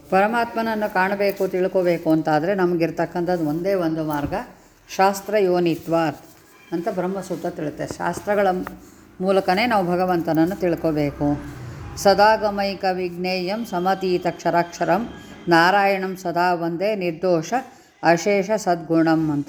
ಪರಮಾತ್ಮನನ್ನು ಕಾಣಬೇಕು ತಿಳ್ಕೋಬೇಕು ಅಂತಾದರೆ ನಮಗಿರ್ತಕ್ಕಂಥದ್ದು ಒಂದೇ ಒಂದು ಮಾರ್ಗ ಶಾಸ್ತ್ರ ಯೋನಿತ್ವಾತ್ ಅಂತ ಬ್ರಹ್ಮಸೂತ್ರ ತಿಳುತ್ತೆ ಶಾಸ್ತ್ರಗಳ ಮೂಲಕನೇ ನಾವು ಭಗವಂತನನ್ನು ತಿಳ್ಕೋಬೇಕು ಸದಾಗಮೈಕ ವಿಜ್ಞೇಯಂ ಸಮತೀತ ಕ್ಷರಾಕ್ಷರಂ ನಾರಾಯಣಂ ಸದಾ ಒಂದೇ ನಿರ್ದೋಷ ಅಶೇಷ ಸದ್ಗುಣಂ ಅಂತ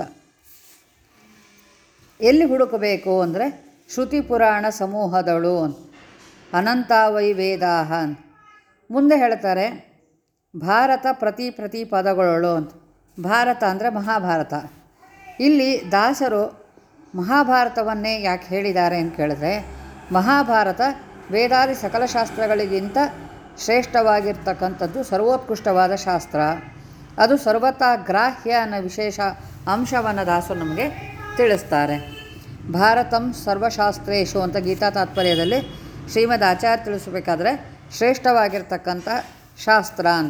ಎಲ್ಲಿ ಹುಡುಕಬೇಕು ಅಂದರೆ ಶ್ರುತಿ ಪುರಾಣ ಸಮೂಹದಳು ಅನಂತಾವೈ ವೇದಾಹ ಮುಂದೆ ಹೇಳ್ತಾರೆ ಭಾರತ ಪ್ರತಿ ಪ್ರತಿ ಪದಗಳಳು ಅಂತ ಭಾರತ ಅಂದರೆ ಮಹಾಭಾರತ ಇಲ್ಲಿ ದಾಸರು ಮಹಾಭಾರತವನ್ನೇ ಯಾಕೆ ಹೇಳಿದ್ದಾರೆ ಅಂತ ಕೇಳಿದ್ರೆ ಮಹಾಭಾರತ ವೇದಾದಿ ಸಕಲ ಶಾಸ್ತ್ರಗಳಿಗಿಂತ ಶ್ರೇಷ್ಠವಾಗಿರ್ತಕ್ಕಂಥದ್ದು ಸರ್ವೋತ್ಕೃಷ್ಟವಾದ ಶಾಸ್ತ್ರ ಅದು ಸರ್ವತಾ ಗ್ರಾಹ್ಯ ಅನ್ನೋ ವಿಶೇಷ ಅಂಶವನ್ನು ದಾಸರು ನಮಗೆ ತಿಳಿಸ್ತಾರೆ ಭಾರತಂ ಸರ್ವಶಾಸ್ತ್ರೇಶು ಅಂತ ಗೀತಾ ತಾತ್ಪರ್ಯದಲ್ಲಿ ಶ್ರೀಮದ್ ಆಚಾರ್ಯ ತಿಳಿಸಬೇಕಾದ್ರೆ ಶ್ರೇಷ್ಠವಾಗಿರ್ತಕ್ಕಂಥ ಶಾಸ್ತ್ರ ಅಂತ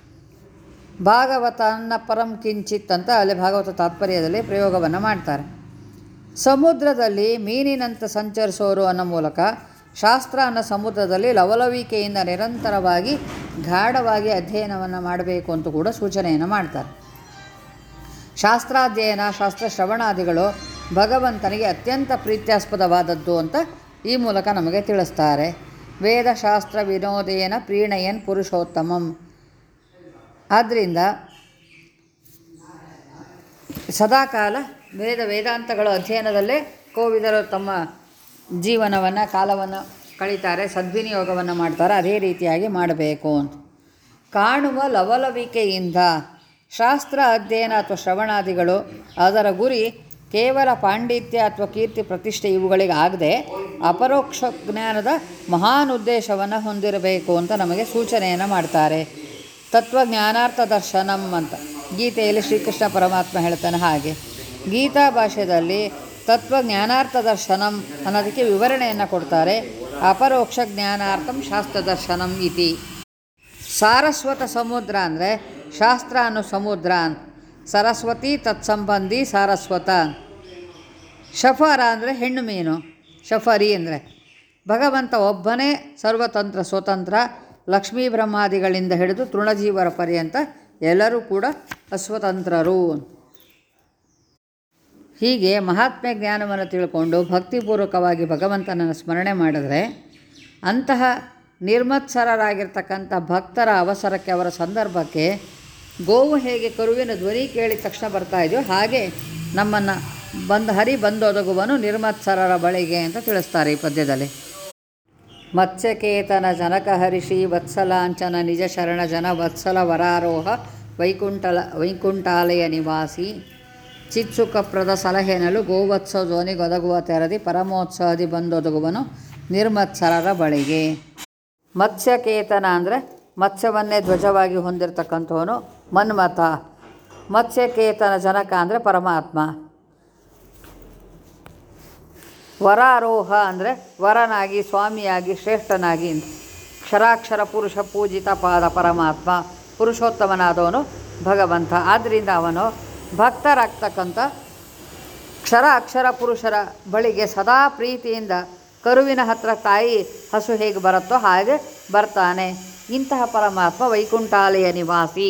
ಭಾಗವತನ ಪರಂ ಕಿಂಚಿತ್ ಅಂತ ಅಲ್ಲಿ ಭಾಗವತ ತಾತ್ಪರ್ಯದಲ್ಲಿ ಪ್ರಯೋಗವನ್ನು ಮಾಡ್ತಾರೆ ಸಮುದ್ರದಲ್ಲಿ ಮೀನಿನಂತೆ ಸಂಚರಿಸೋರು ಅನ್ನೋ ಮೂಲಕ ಶಾಸ್ತ್ರ ಅನ್ನೋ ಸಮುದ್ರದಲ್ಲಿ ಲವಲವಿಕೆಯಿಂದ ನಿರಂತರವಾಗಿ ಗಾಢವಾಗಿ ಅಧ್ಯಯನವನ್ನು ಮಾಡಬೇಕು ಅಂತ ಕೂಡ ಸೂಚನೆಯನ್ನು ಮಾಡ್ತಾರೆ ಶಾಸ್ತ್ರಾಧ್ಯಯನ ಶಾಸ್ತ್ರ ಶ್ರವಣಾದಿಗಳು ಭಗವಂತನಿಗೆ ಅತ್ಯಂತ ಪ್ರೀತ್ಯಾಸ್ಪದವಾದದ್ದು ಅಂತ ಈ ಮೂಲಕ ನಮಗೆ ತಿಳಿಸ್ತಾರೆ ವೇದಶಾಸ್ತ್ರ ವಿನೋದೇನ ಪ್ರೀಣಯನ್ ಪುರುಷೋತ್ತಮಂ ಆದ್ದರಿಂದ ಸದಾಕಾಲ ವೇದ ವೇದಾಂತಗಳ ಅಧ್ಯಯನದಲ್ಲೇ ಕೋವಿದರು ತಮ್ಮ ಜೀವನವನ್ನು ಕಾಲವನ್ನು ಕಳೀತಾರೆ ಸದ್ವಿನಿಯೋಗವನ್ನು ಮಾಡ್ತಾರೆ ಅದೇ ರೀತಿಯಾಗಿ ಮಾಡಬೇಕು ಅಂತ ಕಾಣುವ ಲವಲವಿಕೆಯಿಂದ ಶಾಸ್ತ್ರ ಅಧ್ಯಯನ ಅಥವಾ ಶ್ರವಣಾದಿಗಳು ಅದರ ಗುರಿ ಕೇವಲ ಪಾಂಡಿತ್ಯ ಅಥವಾ ಕೀರ್ತಿ ಪ್ರತಿಷ್ಠೆ ಇವುಗಳಿಗೆ ಆಗದೆ ಅಪರೋಕ್ಷ ಜ್ಞಾನದ ಮಹಾನ್ ಉದ್ದೇಶವನ್ನು ಹೊಂದಿರಬೇಕು ಅಂತ ನಮಗೆ ಸೂಚನೆಯನ್ನು ಮಾಡ್ತಾರೆ ತತ್ವಜ್ಞಾನಾರ್ಥ ದರ್ಶನಂ ಅಂತ ಗೀತೆಯಲ್ಲಿ ಶ್ರೀಕೃಷ್ಣ ಪರಮಾತ್ಮ ಹೇಳ್ತಾನೆ ಹಾಗೆ ಗೀತಾ ಭಾಷೆಯಲ್ಲಿ ತತ್ವಜ್ಞಾನಾರ್ಥ ದರ್ಶನಂ ಅನ್ನೋದಕ್ಕೆ ವಿವರಣೆಯನ್ನು ಕೊಡ್ತಾರೆ ಅಪರೋಕ್ಷ ಜ್ಞಾನಾರ್ಥಂ ಶಾಸ್ತ್ರ ದರ್ಶನಂ ಇತಿ ಸಾರಸ್ವತ ಸಮುದ್ರ ಅಂದರೆ ಶಾಸ್ತ್ರ ಅನ್ನೋ ಸಮುದ್ರ ಅಂತ ಸರಸ್ವತಿ ತತ್ಸಂಬಂಧಿ ಸಾರಸ್ವತ ಶಫರ ಅಂದರೆ ಹೆಣ್ಣು ಮೀನು ಶಫರಿ ಅಂದರೆ ಭಗವಂತ ಒಬ್ಬನೇ ಸರ್ವತಂತ್ರ ಸ್ವತಂತ್ರ ಲಕ್ಷ್ಮೀ ಬ್ರಹ್ಮಾದಿಗಳಿಂದ ಹಿಡಿದು ತೃಣಜೀವರ ಪರ್ಯಂತ ಎಲ್ಲರೂ ಕೂಡ ಅಸ್ವತಂತ್ರರು ಹೀಗೆ ಮಹಾತ್ಮೆ ಜ್ಞಾನವನ್ನು ತಿಳ್ಕೊಂಡು ಭಕ್ತಿಪೂರ್ವಕವಾಗಿ ಭಗವಂತನನ್ನು ಸ್ಮರಣೆ ಮಾಡಿದ್ರೆ ಅಂತಹ ನಿರ್ಮತ್ಸರರಾಗಿರ್ತಕ್ಕಂಥ ಭಕ್ತರ ಅವಸರಕ್ಕೆ ಅವರ ಸಂದರ್ಭಕ್ಕೆ ಗೋವು ಹೇಗೆ ಕರುವಿನ ಧ್ವನಿ ಕೇಳಿದ ತಕ್ಷಣ ಬರ್ತಾ ಇದೆಯೋ ಹಾಗೆ ನಮ್ಮನ್ನು ಬಂದು ಹರಿ ಬಂದೊದಗುವನು ನಿರ್ಮತ್ಸರರ ಬಳಿಗೆ ಅಂತ ತಿಳಿಸ್ತಾರೆ ಈ ಪದ್ಯದಲ್ಲಿ ಮತ್ಸ್ಯಕೇತನ ಜನಕ ಹರಿಷಿ ವತ್ಸಲಾಂಚನ ನಿಜ ಶರಣ ಜನ ವತ್ಸಲ ವರಾರೋಹ ವೈಕುಂಠಲ ವೈಕುಂಠಾಲಯ ನಿವಾಸಿ ಚಿತ್ಸುಖಪ್ರದ ಸಲಹೆನಲು ಗೋವತ್ಸವ ಧ್ವನಿಗೊದಗುವ ತೆರದಿ ಪರಮೋತ್ಸವದಿ ಬಂದೊದಗುವನು ನಿರ್ಮತ್ಸರರ ಬಳಿಗೆ ಮತ್ಸ್ಯಕೇತನ ಅಂದರೆ ಮತ್ಸ್ಯವನ್ನೇ ಧ್ವಜವಾಗಿ ಹೊಂದಿರತಕ್ಕಂಥವನು ಮನ್ಮಥ ಮತ್ಸ್ಯಕೇತನ ಜನಕ ಅಂದರೆ ಪರಮಾತ್ಮ ವರಾರೋಹ ಅಂದರೆ ವರನಾಗಿ ಸ್ವಾಮಿಯಾಗಿ ಶ್ರೇಷ್ಠನಾಗಿ ಕ್ಷರಾಕ್ಷರ ಪುರುಷ ಪೂಜಿತ ಪಾದ ಪರಮಾತ್ಮ ಪುರುಷೋತ್ತಮನಾದವನು ಭಗವಂತ ಆದ್ದರಿಂದ ಅವನು ಭಕ್ತರಾಗ್ತಕ್ಕಂಥ ಕ್ಷರ ಅಕ್ಷರ ಪುರುಷರ ಬಳಿಗೆ ಸದಾ ಪ್ರೀತಿಯಿಂದ ಕರುವಿನ ಹತ್ರ ತಾಯಿ ಹಸು ಹೇಗೆ ಬರುತ್ತೋ ಹಾಗೆ ಬರ್ತಾನೆ ಇಂತಹ ಪರಮಾತ್ಮ ವೈಕುಂಠಾಲಯ ನಿವಾಸಿ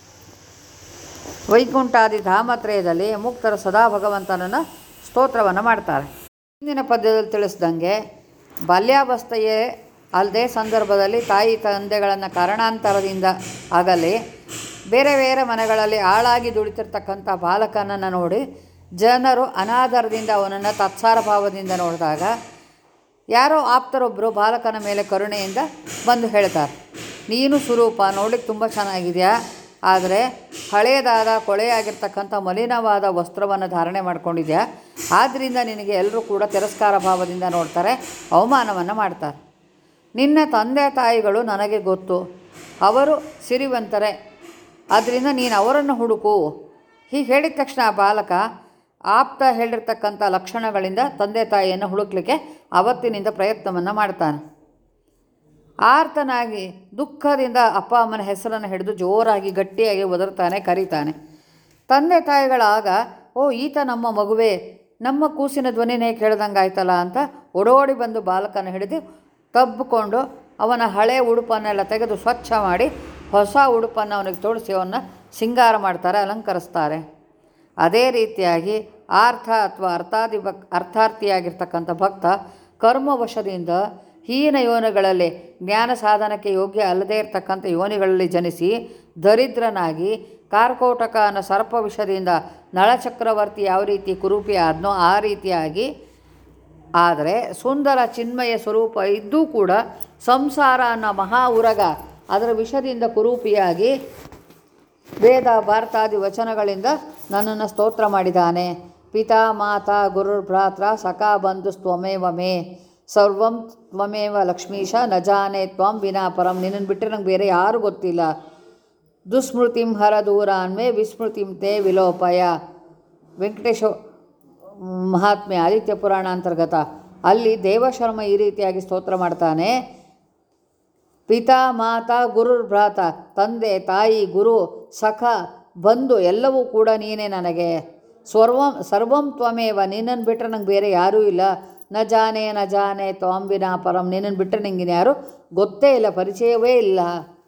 ವೈಕುಂಠಾದಿ ಧಾಮತ್ರಯದಲ್ಲಿ ಮುಕ್ತರ ಸದಾ ಭಗವಂತನನ್ನು ಸ್ತೋತ್ರವನ್ನು ಮಾಡ್ತಾರೆ ಹಿಂದಿನ ಪದ್ಯದಲ್ಲಿ ತಿಳಿಸ್ದಂಗೆ ಬಾಲ್ಯಾವಸ್ಥೆಯೇ ಅಲ್ಲದೆ ಸಂದರ್ಭದಲ್ಲಿ ತಾಯಿ ತಂದೆಗಳನ್ನು ಕಾರಣಾಂತರದಿಂದ ಆಗಲಿ ಬೇರೆ ಬೇರೆ ಮನೆಗಳಲ್ಲಿ ಆಳಾಗಿ ದುಡಿತಿರ್ತಕ್ಕಂಥ ಬಾಲಕನನ್ನು ನೋಡಿ ಜನರು ಅನಾದರದಿಂದ ಅವನನ್ನು ತತ್ಸಾರ ಭಾವದಿಂದ ನೋಡಿದಾಗ ಯಾರೋ ಆಪ್ತರೊಬ್ಬರು ಬಾಲಕನ ಮೇಲೆ ಕರುಣೆಯಿಂದ ಬಂದು ಹೇಳ್ತಾರೆ ನೀನು ಸ್ವರೂಪ ನೋಡಲಿಕ್ಕೆ ತುಂಬ ಚೆನ್ನಾಗಿದೆಯಾ ಆದರೆ ಹಳೆಯದಾದ ಕೊಳೆಯಾಗಿರ್ತಕ್ಕಂಥ ಮಲಿನವಾದ ವಸ್ತ್ರವನ್ನು ಧಾರಣೆ ಮಾಡ್ಕೊಂಡಿದ್ಯಾ ಆದ್ದರಿಂದ ನಿನಗೆ ಎಲ್ಲರೂ ಕೂಡ ತಿರಸ್ಕಾರ ಭಾವದಿಂದ ನೋಡ್ತಾರೆ ಅವಮಾನವನ್ನು ಮಾಡ್ತಾರೆ ನಿನ್ನ ತಂದೆ ತಾಯಿಗಳು ನನಗೆ ಗೊತ್ತು ಅವರು ಸಿರಿವಂತರೆ ಆದ್ದರಿಂದ ನೀನು ಅವರನ್ನು ಹುಡುಕು ಹೀಗೆ ಹೇಳಿದ ತಕ್ಷಣ ಆ ಬಾಲಕ ಆಪ್ತ ಹೇಳಿರ್ತಕ್ಕಂಥ ಲಕ್ಷಣಗಳಿಂದ ತಂದೆ ತಾಯಿಯನ್ನು ಹುಡುಕ್ಲಿಕ್ಕೆ ಅವತ್ತಿನಿಂದ ಪ್ರಯತ್ನವನ್ನು ಮಾಡ್ತಾನೆ ಆರ್ತನಾಗಿ ದುಃಖದಿಂದ ಅಪ್ಪ ಅಮ್ಮನ ಹೆಸರನ್ನು ಹಿಡಿದು ಜೋರಾಗಿ ಗಟ್ಟಿಯಾಗಿ ಒದರ್ತಾನೆ ಕರೀತಾನೆ ತಂದೆ ತಾಯಿಗಳಾಗ ಓ ಈತ ನಮ್ಮ ಮಗುವೇ ನಮ್ಮ ಕೂಸಿನ ಧ್ವನಿನೇ ಕೇಳ್ದಂಗಾಯ್ತಲ್ಲ ಅಂತ ಓಡೋಡಿ ಬಂದು ಬಾಲಕನ ಹಿಡಿದು ತಬ್ಬಿಕೊಂಡು ಅವನ ಹಳೆ ಉಡುಪನ್ನೆಲ್ಲ ತೆಗೆದು ಸ್ವಚ್ಛ ಮಾಡಿ ಹೊಸ ಉಡುಪನ್ನು ಅವನಿಗೆ ತೋಡಿಸಿ ಅವನ್ನ ಸಿಂಗಾರ ಮಾಡ್ತಾರೆ ಅಲಂಕರಿಸ್ತಾರೆ ಅದೇ ರೀತಿಯಾಗಿ ಆರ್ಥ ಅಥವಾ ಅರ್ಥಾದಿ ಭಕ್ ಅರ್ಥಾರ್ಥಿಯಾಗಿರ್ತಕ್ಕಂಥ ಭಕ್ತ ಕರ್ಮವಶದಿಂದ ಹೀನ ಯೋನಿಗಳಲ್ಲಿ ಜ್ಞಾನ ಸಾಧನಕ್ಕೆ ಯೋಗ್ಯ ಅಲ್ಲದೇ ಇರತಕ್ಕಂಥ ಯೋನಿಗಳಲ್ಲಿ ಜನಿಸಿ ದರಿದ್ರನಾಗಿ ಕಾರ್ಕೋಟಕ ಅನ್ನೋ ಸರ್ಪ ವಿಷದಿಂದ ನಳಚಕ್ರವರ್ತಿ ಯಾವ ರೀತಿ ಕುರೂಪಿ ಆದ್ನೋ ಆ ರೀತಿಯಾಗಿ ಆದರೆ ಸುಂದರ ಚಿನ್ಮಯ ಸ್ವರೂಪ ಇದ್ದೂ ಕೂಡ ಸಂಸಾರ ಅನ್ನೋ ಮಹಾ ಉರಗ ಅದರ ವಿಷದಿಂದ ಕುರೂಪಿಯಾಗಿ ವೇದ ಭಾರತಾದಿ ವಚನಗಳಿಂದ ನನ್ನನ್ನು ಸ್ತೋತ್ರ ಮಾಡಿದ್ದಾನೆ ಪಿತಾ ಮಾತಾ ಗುರುರ್ ಭ್ರಾತ್ರ ಸಖಾ ಬಂಧು ತ್ವಮೇವ ಮೇ ಸರ್ವಂ ತ್ವಮೇವ ಲಕ್ಷ್ಮೀಶ ನ ಜಾನೆ ತ್ವಂ ವಿನಾ ಪರಂ ನಿನ್ನನ್ನು ಬಿಟ್ಟರೆ ನಂಗೆ ಬೇರೆ ಯಾರೂ ಗೊತ್ತಿಲ್ಲ ದುಸ್ಮೃತಿಂ ಹರ ದೂರಾನ್ಮೆ ವಿಸ್ಮೃತಿಂ ತೇ ವಿಲೋಪಯ ವೆಂಕಟೇಶ ಮಹಾತ್ಮೆ ಆದಿತ್ಯ ಪುರಾಣ ಅಂತರ್ಗತ ಅಲ್ಲಿ ದೇವಶರ್ಮ ಈ ರೀತಿಯಾಗಿ ಸ್ತೋತ್ರ ಮಾಡ್ತಾನೆ ಪಿತಾ ಮಾತಾ ಗುರುರ್ ಭ್ರಾತ ತಂದೆ ತಾಯಿ ಗುರು ಸಖ ಬಂಧು ಎಲ್ಲವೂ ಕೂಡ ನೀನೇ ನನಗೆ ಸರ್ವಂ ಸರ್ವಂ ತ್ವಮೇವ ನಿನ್ನನ್ನು ಬಿಟ್ಟರೆ ನಂಗೆ ಬೇರೆ ಯಾರೂ ಇಲ್ಲ ನ ಜಾನೆ ನ ಜಾನೆ ತ್ವಾಂಬಿನ ಪರಂ ನಿನ್ನನ್ನು ಬಿಟ್ಟರೆ ನಿಂಗೆ ಯಾರು ಗೊತ್ತೇ ಇಲ್ಲ ಪರಿಚಯವೇ ಇಲ್ಲ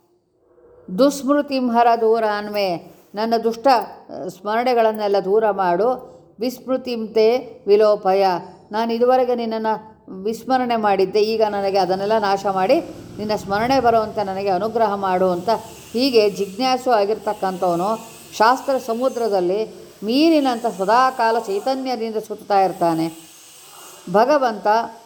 ದುಸ್ಮೃತಿಂ ಹರ ದೂರ ಅನ್ವೇ ನನ್ನ ದುಷ್ಟ ಸ್ಮರಣೆಗಳನ್ನೆಲ್ಲ ದೂರ ಮಾಡು ವಿಸ್ಮೃತಿಂತೆ ವಿಲೋಪಯ ನಾನು ಇದುವರೆಗೆ ನಿನ್ನನ್ನು ವಿಸ್ಮರಣೆ ಮಾಡಿದ್ದೆ ಈಗ ನನಗೆ ಅದನ್ನೆಲ್ಲ ನಾಶ ಮಾಡಿ ನಿನ್ನ ಸ್ಮರಣೆ ಬರುವಂತೆ ನನಗೆ ಅನುಗ್ರಹ ಮಾಡು ಅಂತ ಹೀಗೆ ಜಿಜ್ಞಾಸು ಆಗಿರ್ತಕ್ಕಂಥವನು ಶಾಸ್ತ್ರ ಸಮುದ್ರದಲ್ಲಿ ಮೀನಿನಂಥ ಸದಾಕಾಲ ಚೈತನ್ಯದಿಂದ ಸುತ್ತಾ ಇರ್ತಾನೆ ಭಗವಂತ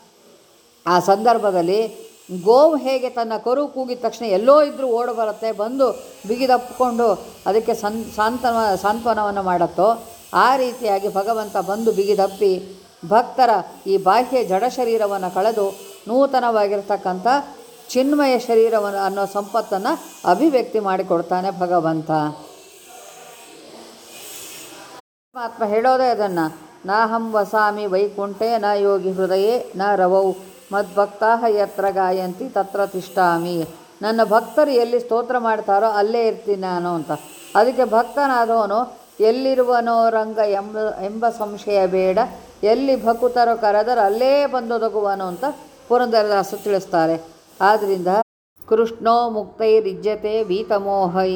ಆ ಸಂದರ್ಭದಲ್ಲಿ ಗೋವು ಹೇಗೆ ತನ್ನ ಕರು ಕೂಗಿದ ತಕ್ಷಣ ಎಲ್ಲೋ ಇದ್ದರೂ ಓಡಿ ಬರುತ್ತೆ ಬಂದು ಬಿಗಿದಪ್ಪಿಕೊಂಡು ಅದಕ್ಕೆ ಸನ್ ಸಾಂತ್ವನ ಸಾಂತ್ವನವನ್ನು ಮಾಡುತ್ತೋ ಆ ರೀತಿಯಾಗಿ ಭಗವಂತ ಬಂದು ಬಿಗಿದಪ್ಪಿ ಭಕ್ತರ ಈ ಬಾಹ್ಯ ಜಡ ಶರೀರವನ್ನು ಕಳೆದು ನೂತನವಾಗಿರ್ತಕ್ಕಂಥ ಚಿನ್ಮಯ ಶರೀರವನ್ನು ಅನ್ನೋ ಸಂಪತ್ತನ್ನು ಅಭಿವ್ಯಕ್ತಿ ಮಾಡಿಕೊಡ್ತಾನೆ ಭಗವಂತ ಪರಮಾತ್ಮ ಹೇಳೋದೇ ಅದನ್ನು ನಾಹಂ ವಸಾಮಿ ವೈಕುಂಠೆ ನ ಯೋಗಿ ಹೃದಯೇ ನ ರವೌ ಮದ್ಭಕ್ತಾ ಯತ್ರ ಗಾಯಂತಿ ತತ್ರ ತಿಷ್ಠಾಮಿ ನನ್ನ ಭಕ್ತರು ಎಲ್ಲಿ ಸ್ತೋತ್ರ ಮಾಡ್ತಾರೋ ಅಲ್ಲೇ ಇರ್ತೀನಿ ನಾನು ಅಂತ ಅದಕ್ಕೆ ಭಕ್ತನಾದವನು ಎಲ್ಲಿರುವನೋ ರಂಗ ಎಂಬ ಎಂಬ ಸಂಶಯ ಬೇಡ ಎಲ್ಲಿ ಭಕುತರು ಕರೆದರೆ ಅಲ್ಲೇ ಬಂದೊದಗುವನು ಅಂತ ಪುರಂದರದಾಸರು ತಿಳಿಸ್ತಾರೆ ಆದ್ದರಿಂದ ಕೃಷ್ಣೋ ಮುಕ್ತೈರಿಜ್ಯತೆ ವೀತಮೋಹೈ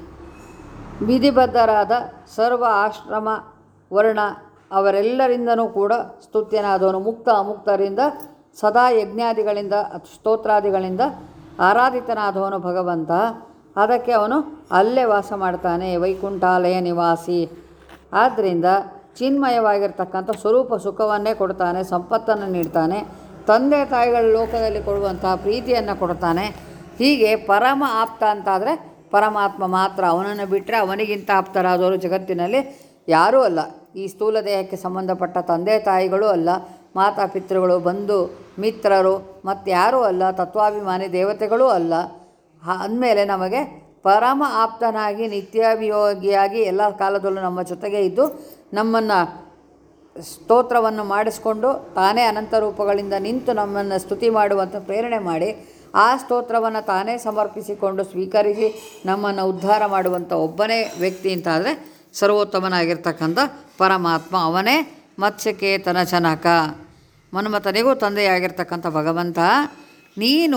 ವಿಧಿಬದ್ಧರಾದ ಸರ್ವ ಆಶ್ರಮ ವರ್ಣ ಅವರೆಲ್ಲರಿಂದನೂ ಕೂಡ ಸ್ತುತ್ಯನಾದವನು ಮುಕ್ತ ಅಮುಕ್ತರಿಂದ ಸದಾ ಯಜ್ಞಾದಿಗಳಿಂದ ಸ್ತೋತ್ರಾದಿಗಳಿಂದ ಆರಾಧಿತನಾದವನು ಭಗವಂತ ಅದಕ್ಕೆ ಅವನು ಅಲ್ಲೇ ವಾಸ ಮಾಡ್ತಾನೆ ವೈಕುಂಠಾಲಯ ನಿವಾಸಿ ಆದ್ದರಿಂದ ಚಿನ್ಮಯವಾಗಿರ್ತಕ್ಕಂಥ ಸ್ವರೂಪ ಸುಖವನ್ನೇ ಕೊಡ್ತಾನೆ ಸಂಪತ್ತನ್ನು ನೀಡ್ತಾನೆ ತಂದೆ ತಾಯಿಗಳ ಲೋಕದಲ್ಲಿ ಕೊಡುವಂತಹ ಪ್ರೀತಿಯನ್ನು ಕೊಡ್ತಾನೆ ಹೀಗೆ ಪರಮ ಆಪ್ತ ಅಂತಾದರೆ ಪರಮಾತ್ಮ ಮಾತ್ರ ಅವನನ್ನು ಬಿಟ್ಟರೆ ಅವನಿಗಿಂತ ಆಪ್ತರಾದವರು ಜಗತ್ತಿನಲ್ಲಿ ಯಾರೂ ಅಲ್ಲ ಈ ಸ್ಥೂಲ ದೇಹಕ್ಕೆ ಸಂಬಂಧಪಟ್ಟ ತಂದೆ ತಾಯಿಗಳು ಅಲ್ಲ ಮಾತಾಪಿತೃಗಳು ಬಂಧು ಮಿತ್ರರು ಮತ್ತಾರೂ ಅಲ್ಲ ತತ್ವಾಭಿಮಾನಿ ದೇವತೆಗಳೂ ಅಲ್ಲ ಅಂದಮೇಲೆ ನಮಗೆ ಪರಮ ಆಪ್ತನಾಗಿ ನಿತ್ಯಾಭಿಯೋಗಿಯಾಗಿ ಎಲ್ಲ ಕಾಲದಲ್ಲೂ ನಮ್ಮ ಜೊತೆಗೆ ಇದ್ದು ನಮ್ಮನ್ನು ಸ್ತೋತ್ರವನ್ನು ಮಾಡಿಸ್ಕೊಂಡು ತಾನೇ ಅನಂತ ರೂಪಗಳಿಂದ ನಿಂತು ನಮ್ಮನ್ನು ಸ್ತುತಿ ಮಾಡುವಂಥ ಪ್ರೇರಣೆ ಮಾಡಿ ಆ ಸ್ತೋತ್ರವನ್ನು ತಾನೇ ಸಮರ್ಪಿಸಿಕೊಂಡು ಸ್ವೀಕರಿಸಿ ನಮ್ಮನ್ನು ಉದ್ಧಾರ ಮಾಡುವಂಥ ಒಬ್ಬನೇ ವ್ಯಕ್ತಿ ಅಂತಾದರೆ ಸರ್ವೋತ್ತಮನಾಗಿರ್ತಕ್ಕಂಥ ಪರಮಾತ್ಮ ಅವನೇ ಮತ್ಸ್ಯಕೇತನ ಜನಕ ಮನ್ಮಥನಿಗೂ ತಂದೆಯಾಗಿರ್ತಕ್ಕಂಥ ಭಗವಂತ ನೀನು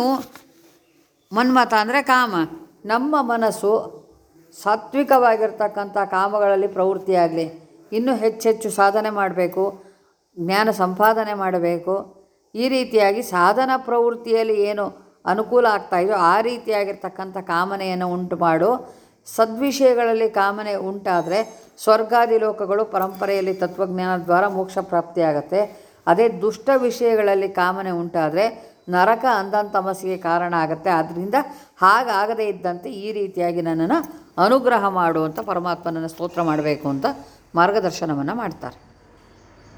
ಮನ್ಮಥ ಅಂದರೆ ಕಾಮ ನಮ್ಮ ಮನಸ್ಸು ಸಾತ್ವಿಕವಾಗಿರ್ತಕ್ಕಂಥ ಕಾಮಗಳಲ್ಲಿ ಪ್ರವೃತ್ತಿಯಾಗಲಿ ಇನ್ನೂ ಹೆಚ್ಚೆಚ್ಚು ಸಾಧನೆ ಮಾಡಬೇಕು ಜ್ಞಾನ ಸಂಪಾದನೆ ಮಾಡಬೇಕು ಈ ರೀತಿಯಾಗಿ ಸಾಧನ ಪ್ರವೃತ್ತಿಯಲ್ಲಿ ಏನು ಅನುಕೂಲ ಆಗ್ತಾಯಿದೆಯೋ ಆ ರೀತಿಯಾಗಿರ್ತಕ್ಕಂಥ ಕಾಮನೆಯನ್ನು ಉಂಟು ಮಾಡು ಸದ್ವಿಷಯಗಳಲ್ಲಿ ಕಾಮನೆ ಉಂಟಾದರೆ ಸ್ವರ್ಗಾದಿ ಲೋಕಗಳು ಪರಂಪರೆಯಲ್ಲಿ ತತ್ವಜ್ಞಾನ ದ್ವಾರ ಮೋಕ್ಷ ಪ್ರಾಪ್ತಿಯಾಗತ್ತೆ ಅದೇ ದುಷ್ಟ ವಿಷಯಗಳಲ್ಲಿ ಕಾಮನೆ ಉಂಟಾದರೆ ನರಕ ಅಂಧನ್ ತಮಸ್ಸಿಗೆ ಕಾರಣ ಆಗುತ್ತೆ ಆದ್ದರಿಂದ ಹಾಗಾಗದೇ ಇದ್ದಂತೆ ಈ ರೀತಿಯಾಗಿ ನನ್ನನ್ನು ಅನುಗ್ರಹ ಮಾಡು ಅಂತ ಪರಮಾತ್ಮನನ್ನು ಸ್ತೋತ್ರ ಮಾಡಬೇಕು ಅಂತ ಮಾರ್ಗದರ್ಶನವನ್ನು ಮಾಡ್ತಾರೆ